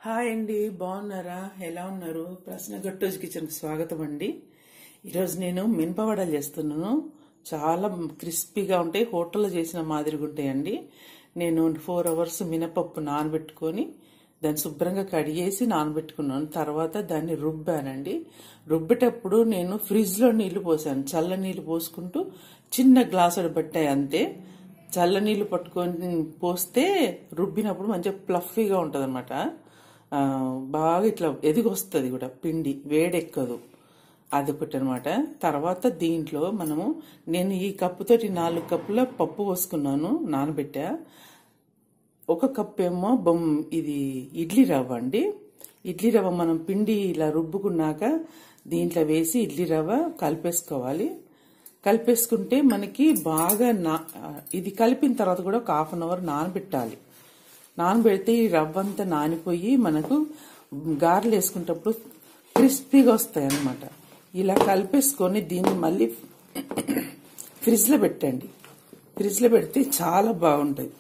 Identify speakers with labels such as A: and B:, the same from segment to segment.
A: hi అండి బాగున్నారా ఎలా ఉన్నారు ప్రశ్న గట్టోజ్ కిచెన్కి స్వాగతం అండి ఈరోజు నేను మినపవడలు చేస్తున్నాను చాలా క్రిస్పీగా ఉంటాయి హోటల్లో చేసిన మాదిరిగా ఉంటాయండి నేను ఫోర్ అవర్స్ మినపప్పు నానబెట్టుకొని దాన్ని శుభ్రంగా కడిగేసి నానబెట్టుకున్నాను తర్వాత దాన్ని రుబ్బానండి రుబ్బేటప్పుడు నేను ఫ్రిడ్జ్లో నీళ్లు పోసాను చల్ల నీళ్లు పోసుకుంటూ చిన్న గ్లాసుడు పట్టాయి అంతే చల్ల నీళ్లు పట్టుకొని పోస్తే రుబ్బినప్పుడు మంచిగా ప్లఫీగా ఉంటుంది అనమాట బాగా ఇట్లా ఎదిగొస్తుంది కూడా పిండి వేడెక్కదు అదొకటి అనమాట తర్వాత దీంట్లో మనము నేను ఈ కప్పుతోటి నాలుగు కప్పుల పప్పు పోసుకున్నాను నానబెట్టా ఒక కప్ ఏమో బొమ్ ఇది ఇడ్లీ రవ్వ అండి ఇడ్లీ రవ్వ మనం పిండి ఇలా రుబ్బుకున్నాక దీంట్లో వేసి ఇడ్లీ రవ్వ కలిపేసుకోవాలి కలిపేసుకుంటే మనకి బాగా నా ఇది కలిపిన తర్వాత కూడా ఒక హాఫ్ అన్ అవర్ నానబెట్టాలి నానబెడితే ఈ రవ్వ అంతా నానిపోయి మనకు గారెలు వేసుకునేటప్పుడు క్రిస్పీగా వస్తాయి అన్నమాట ఇలా కలిపేసుకొని దీన్ని మళ్ళీ ఫ్రిడ్జ్లో పెట్టండి ఫ్రిడ్జ్లో పెడితే చాలా బాగుంటుంది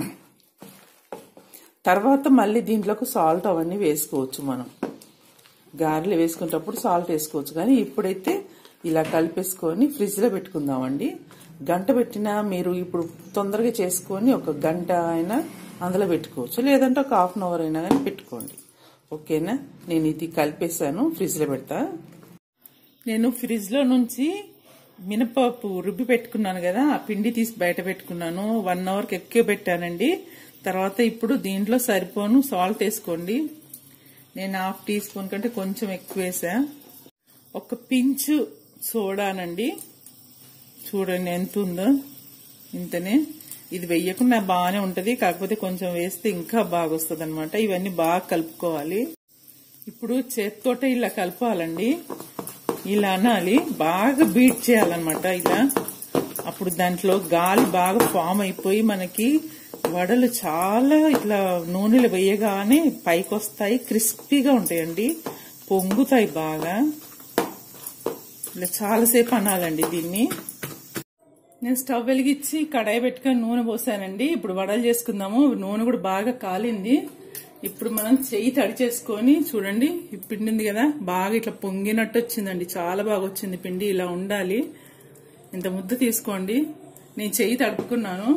A: తర్వాత మళ్ళీ దీంట్లోకి సాల్ట్ అవన్నీ వేసుకోవచ్చు మనం గారెలు వేసుకునేటప్పుడు సాల్ట్ వేసుకోవచ్చు కానీ ఇప్పుడైతే ఇలా కలిపేసుకొని ఫ్రిడ్జ్లో పెట్టుకుందామండి గంట పెట్టినా మీరు ఇప్పుడు తొందరగా చేసుకొని ఒక గంట అయినా అందులో పెట్టుకోవచ్చు లేదంటే ఒక హాఫ్ అన్ అవర్ అయినా కానీ పెట్టుకోండి ఓకేనా నేను ఇది కలిపేసాను ఫ్రిడ్జ్లో పెడతా నేను ఫ్రిడ్జ్లో నుంచి మినపప్పు రుబ్బి పెట్టుకున్నాను కదా ఆ పిండి తీసి బయట పెట్టుకున్నాను వన్ అవర్కి ఎక్కువ పెట్టానండి తర్వాత ఇప్పుడు దీంట్లో సరిపోను సాల్ట్ వేసుకోండి నేను హాఫ్ టీ స్పూన్ కంటే కొంచెం ఎక్కువ వేసా ఒక పించు సోడానండి చూడండి ఎంత ఉందో ఇంతనే ఇది వెయ్యకుండా బాగానే ఉంటది కాకపోతే కొంచెం వేస్తే ఇంకా బాగా వస్తుంది అనమాట ఇవన్నీ బాగా కలుపుకోవాలి ఇప్పుడు చేత్తోటే ఇలా కలపాలండి ఇలా అనాలి బాగా బీట్ చేయాలన్నమాట ఇలా అప్పుడు దాంట్లో గాలి బాగా ఫామ్ అయిపోయి మనకి వడలు చాలా ఇట్లా నూనెలు వేయగానే పైకి వస్తాయి క్రిస్పీగా ఉంటాయండి పొంగుతాయి బాగా ఇలా చాలాసేపు అనాలండి దీన్ని నేను స్టవ్ వెలిగించి కడాయి పెట్టుకొని నూనె పోసానండి ఇప్పుడు వడలు చేసుకుందాము నూనె కూడా బాగా కాలింది ఇప్పుడు మనం చెయ్యి తడి చేసుకొని చూడండి ఈ పిండి ఉంది కదా బాగా ఇట్లా పొంగినట్టు వచ్చిందండి చాలా బాగా వచ్చింది పిండి ఇలా ఉండాలి ఇంత ముద్ద తీసుకోండి నేను చెయ్యి తడుపుకున్నాను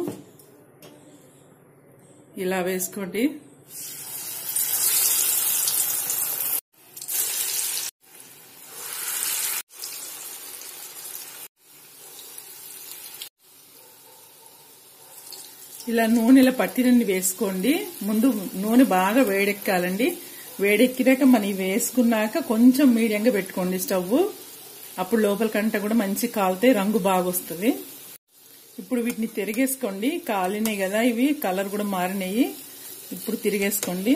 A: ఇలా వేసుకోండి ఇలా నూనెలో పట్టినన్ని వేసుకోండి ముందు నూనె బాగా వేడెక్కాలండి వేడెక్కినాక మనం వేసుకున్నాక కొంచెం మీడియంగా పెట్టుకోండి స్టవ్ అప్పుడు లోపల కంట కూడా మంచి కాలితే రంగు బాగా వస్తుంది ఇప్పుడు వీటిని తిరిగేసుకోండి కాలినాయి కదా ఇవి కలర్ కూడా మారినాయి ఇప్పుడు తిరిగేసుకోండి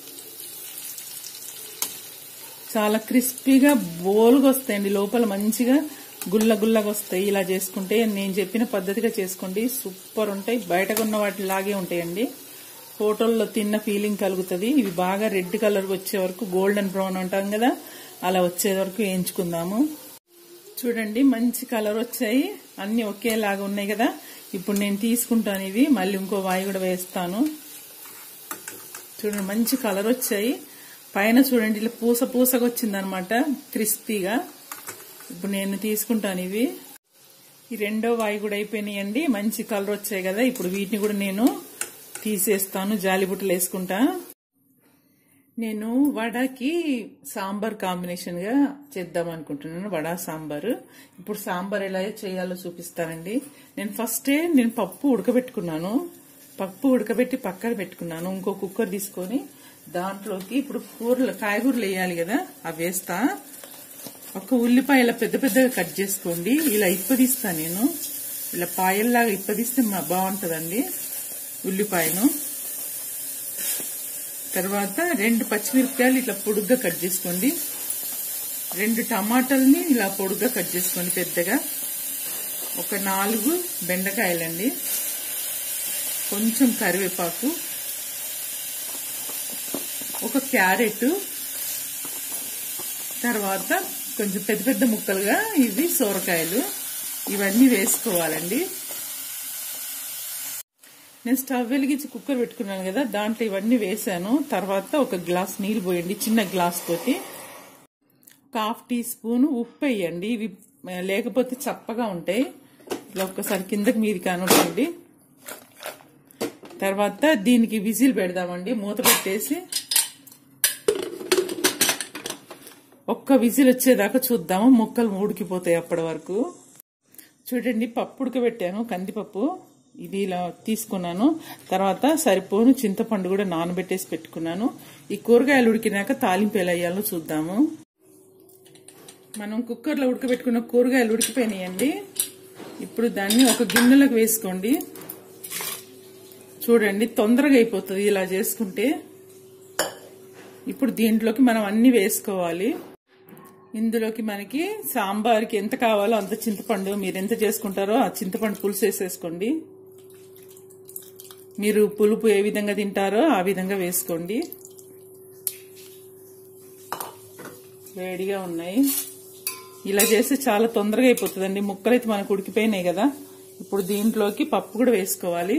A: చాలా క్రిస్పీగా బోల్గా వస్తాయండి లోపల మంచిగా గుల్ల గుల్లగా వస్తాయి ఇలా చేసుకుంటే నేను చెప్పిన పద్ధతిగా చేసుకోండి సూపర్ ఉంటాయి బయట కొన్న వాటి లాగే ఉంటాయండి హోటల్లో తిన్న ఫీలింగ్ కలుగుతుంది ఇవి బాగా రెడ్ కలర్ వచ్చే వరకు గోల్డెన్ బ్రౌన్ అంటాం కదా అలా వచ్చే వరకు వేయించుకుందాము చూడండి మంచి కలర్ వచ్చాయి అన్ని ఒకేలాగా ఉన్నాయి కదా ఇప్పుడు నేను తీసుకుంటాను ఇవి మళ్ళీ ఇంకో వాయి కూడా వేస్తాను చూడండి మంచి కలర్ వచ్చాయి పైన చూడండి ఇలా పూస పూసగా వచ్చిందనమాట క్రిస్పీగా ఇప్పుడు నేను తీసుకుంటాను ఇవి ఈ రెండో వాయి కూడా అయిపోయినాయండి మంచి కలర్ వచ్చాయి కదా ఇప్పుడు వీటిని కూడా నేను తీసేస్తాను జాలిబుట్టలు వేసుకుంటా నేను వడకి సాంబార్ కాంబినేషన్ గా చేద్దాం అనుకుంటున్నాను వడ సాంబార్ ఇప్పుడు సాంబార్ ఎలా చేయాలో చూపిస్తానండి నేను ఫస్టే నేను పప్పు ఉడకబెట్టుకున్నాను పప్పు ఉడకబెట్టి పక్కన పెట్టుకున్నాను ఇంకో కుక్కర్ తీసుకొని దాంట్లోకి ఇప్పుడు కూరలు కాయగూరలు వేయాలి కదా అవి వేస్తా ఒక ఉల్లిపాయ ఇలా పెద్ద పెద్దగా కట్ చేసుకోండి ఇలా ఇప్పదీస్తా నేను ఇలా పాయల్లాగా ఇప్పదీస్తే బాగుంటుందండి ఉల్లిపాయను తర్వాత రెండు పచ్చిమిరపకాయలు ఇట్లా పొడుగ్గా కట్ చేసుకోండి రెండు టమాటాలని ఇలా పొడుగ్గా కట్ చేసుకోండి పెద్దగా ఒక నాలుగు బెండకాయలండి కొంచెం కరివేపాకు ఒక క్యారెట్ తర్వాత కొంచెం పెద్ద పెద్ద ముక్కలుగా ఇవి సోరకాయలు ఇవన్నీ వేసుకోవాలండి నేను స్టవ్ వెలిగించి కుక్కర్ పెట్టుకున్నాను కదా దాంట్లో ఇవన్నీ వేసాను తర్వాత ఒక గ్లాస్ నీళ్ళు పోయండి చిన్న గ్లాస్ తోటి ఒక హాఫ్ టీ స్పూన్ ఉప్పు వేయండి ఇవి లేకపోతే చప్పగా ఉంటాయి ఇలా ఒక్కసారి కిందకి మీది కానివ్వండి తర్వాత దీనికి విజిల్ పెడదామండి మూత పెట్టేసి ఒక్క విజిల్ వచ్చేదాకా చూద్దాము ముక్కలు ఉడికిపోతాయి అప్పటి వరకు చూడండి పప్పు ఉడకబెట్టాను కందిపప్పు ఇది ఇలా తీసుకున్నాను తర్వాత సరిపోను చింతపండు కూడా నానబెట్టేసి పెట్టుకున్నాను ఈ కూరగాయలు ఉడికినాక తాలింపు ఎలా వేయాలో చూద్దాము మనం కుక్కర్లో ఉడకబెట్టుకున్న కూరగాయలు ఉడికిపోయినాయండి ఇప్పుడు దాన్ని ఒక గిన్నెలకు వేసుకోండి చూడండి తొందరగా అయిపోతుంది ఇలా చేసుకుంటే ఇప్పుడు దీంట్లోకి మనం అన్ని వేసుకోవాలి ఇందులోకి మనకి సాంబార్కి ఎంత కావాలో అంత చింతపండు మీరు ఎంత చేసుకుంటారో ఆ చింతపండు పులుసు వేసేసుకోండి మీరు పులుపు ఏ విధంగా తింటారో ఆ విధంగా వేసుకోండి వేడిగా ఉన్నాయి ఇలా చేస్తే చాలా తొందరగా అయిపోతుందండి ముక్కలైతే మనకు ఉడికిపోయినాయి కదా ఇప్పుడు దీంట్లోకి పప్పు కూడా వేసుకోవాలి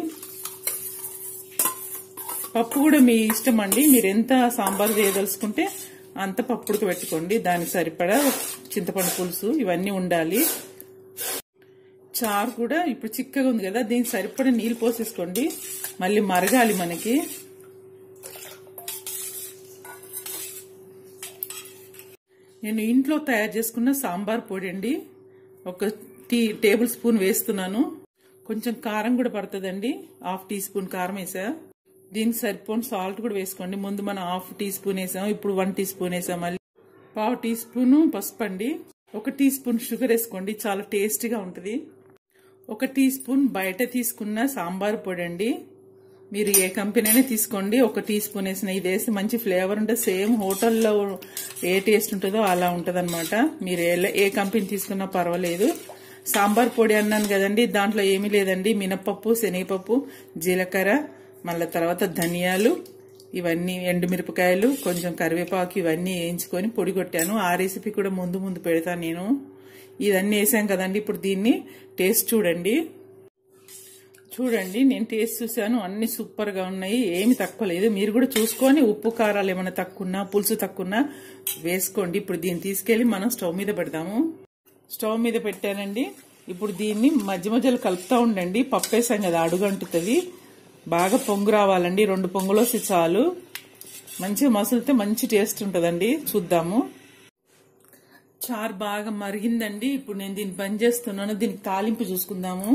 A: పప్పు కూడా మీ ఇష్టం అండి మీరు ఎంత సాంబార్ చేయదలుచుకుంటే అంత పప్పు ఉడకబెట్టుకోండి దానికి సరిపడా చింతపండు పులుసు ఇవన్నీ ఉండాలి చారు కూడా ఇప్పుడు చిక్కగా ఉంది కదా దీనికి సరిపడా నీళ్ళు పోసేసుకోండి మళ్ళీ మరగాలి మనకి నేను ఇంట్లో తయారు చేసుకున్న సాంబార్ పొడి అండి ఒక టీ టేబుల్ స్పూన్ వేస్తున్నాను కొంచెం కారం కూడా పడుతుందండి హాఫ్ టీ స్పూన్ కారం వేసా దీనికి సరిపోని సాల్ట్ కూడా వేసుకోండి ముందు మనం హాఫ్ టీ స్పూన్ వేసాం ఇప్పుడు వన్ టీ స్పూన్ వేసాం మళ్ళీ పావు టీ స్పూన్ పసుపు అండి ఒక టీ స్పూన్ షుగర్ వేసుకోండి చాలా టేస్టీగా ఉంటుంది ఒక టీ స్పూన్ బయట తీసుకున్న సాంబార్ పొడి అండి మీరు ఏ కంపెనీ అయినా తీసుకోండి ఒక టీ స్పూన్ వేసిన ఇది వేసి మంచి ఫ్లేవర్ ఉంటుంది సేమ్ హోటల్లో ఏ టేస్ట్ ఉంటుందో అలా ఉంటుంది మీరు ఏ కంపెనీ తీసుకున్నా పర్వాలేదు సాంబార్ పొడి అన్నాను కదండి దాంట్లో ఏమీ లేదండి మినపప్పు శనగపప్పు జీలకర్ర మళ్ళీ తర్వాత ధనియాలు ఇవన్నీ ఎండుమిరపకాయలు కొంచెం కరివేపాకు ఇవన్నీ వేయించుకొని పొడి కొట్టాను ఆ రెసిపీ కూడా ముందు ముందు పెడతాను నేను ఇవన్నీ వేసాం కదండి ఇప్పుడు దీన్ని టేస్ట్ చూడండి చూడండి నేను టేస్ట్ చూశాను అన్ని సూపర్ గా ఉన్నాయి ఏమి తక్కువ లేదు మీరు కూడా చూసుకొని ఉప్పు కారాలు ఏమైనా తక్కువన్నా పులుసు తక్కువన్నా వేసుకోండి ఇప్పుడు దీన్ని తీసుకెళ్లి మనం స్టవ్ మీద పెడదాము స్టవ్ మీద పెట్టానండి ఇప్పుడు దీన్ని మధ్య మధ్యలో కలుపుతూ ఉండండి పప్పు వేసాం కదా అడుగంటుతుంది బాగా పొంగు రావాలండి రెండు పొంగులు వస్తే చాలు మంచిగా మసులితే మంచి టేస్ట్ ఉంటుందండి చూద్దాము చారు బాగా మరిగిందండి ఇప్పుడు నేను దీన్ని బంద్ చేస్తున్నాను దీనికి తాలింపు చూసుకుందాము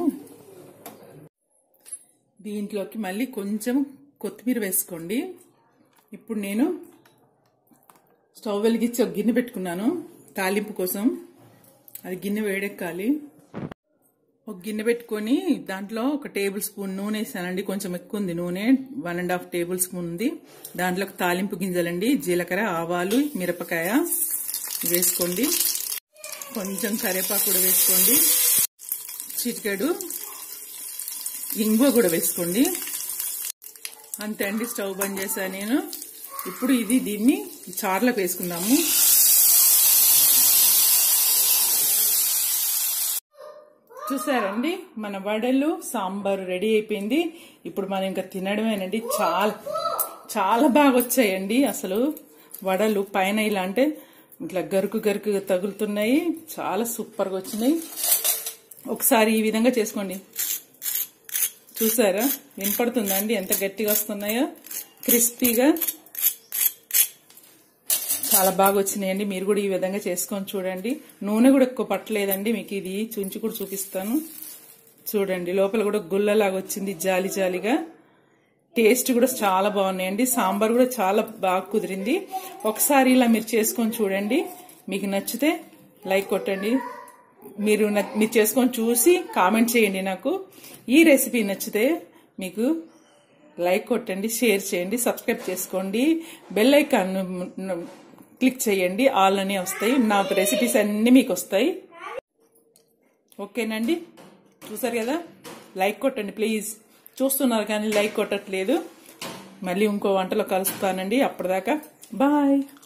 A: దీంట్లోకి మళ్ళీ కొంచెం కొత్తిమీర వేసుకోండి ఇప్పుడు నేను స్టవ్ వెలిగించి ఒక గిన్నె పెట్టుకున్నాను తాలింపు కోసం అది గిన్నె వేడెక్కాలి ఒక గిన్నె పెట్టుకొని దాంట్లో ఒక టేబుల్ స్పూన్ నూనె వేసానండి కొంచెం ఎక్కువ ఉంది నూనె one and half tablespoon ఉంది దాంట్లో తాలింపు గింజలండి జీలకర్ర ఆవాలు మిరపకాయ వేసుకోండి కొంచెం కరివేపాకు కూడా వేసుకోండి చిటికెడు ఇంగువ కూడా వేసుకోండి అంతే అండి స్టవ్ బంద్ చేశాను నేను ఇప్పుడు ఇది దీన్ని చార్లకు వేసుకుందాము చూసారండి మన వడలు సాంబారు రెడీ అయిపోయింది ఇప్పుడు మనం ఇంకా తినడమేనండి చాలా చాలా బాగా వచ్చాయండి అసలు వడలు పైన ఇలా అంటే ఇట్లా గరుకు గరుకు తగులుతున్నాయి చాలా సూపర్గా వచ్చినాయి ఒకసారి ఈ విధంగా చేసుకోండి చూసారా వినపడుతుందండి ఎంత గట్టిగా వస్తున్నాయో క్రిస్పీగా చాలా బాగా వచ్చినాయండి మీరు కూడా ఈ విధంగా చేసుకొని చూడండి నూనె కూడా ఎక్కువ పట్టలేదండి మీకు ఇది చుంచి కూడా చూపిస్తాను చూడండి లోపల కూడా గుల్లలాగా వచ్చింది జాలి జాలిగా టేస్ట్ కూడా చాలా బాగున్నాయండి సాంబార్ కూడా చాలా బాగా కుదిరింది ఒకసారి ఇలా మీరు చేసుకొని చూడండి మీకు నచ్చితే లైక్ కొట్టండి మీరు మీరు చేసుకొని చూసి కామెంట్ చేయండి నాకు ఈ రెసిపీ నచ్చితే మీకు లైక్ కొట్టండి షేర్ చేయండి సబ్స్క్రైబ్ చేసుకోండి బెల్ ఐకాన్ క్లిక్ చేయండి ఆల్ అని వస్తాయి నా రెసిపీస్ అన్నీ మీకు వస్తాయి ఓకేనండి చూసారు కదా లైక్ కొట్టండి ప్లీజ్ చూస్తున్నారు కానీ లైక్ కొట్టట్లేదు మళ్ళీ ఇంకో వంటలో కలుస్తానండి అప్పటిదాకా బాయ్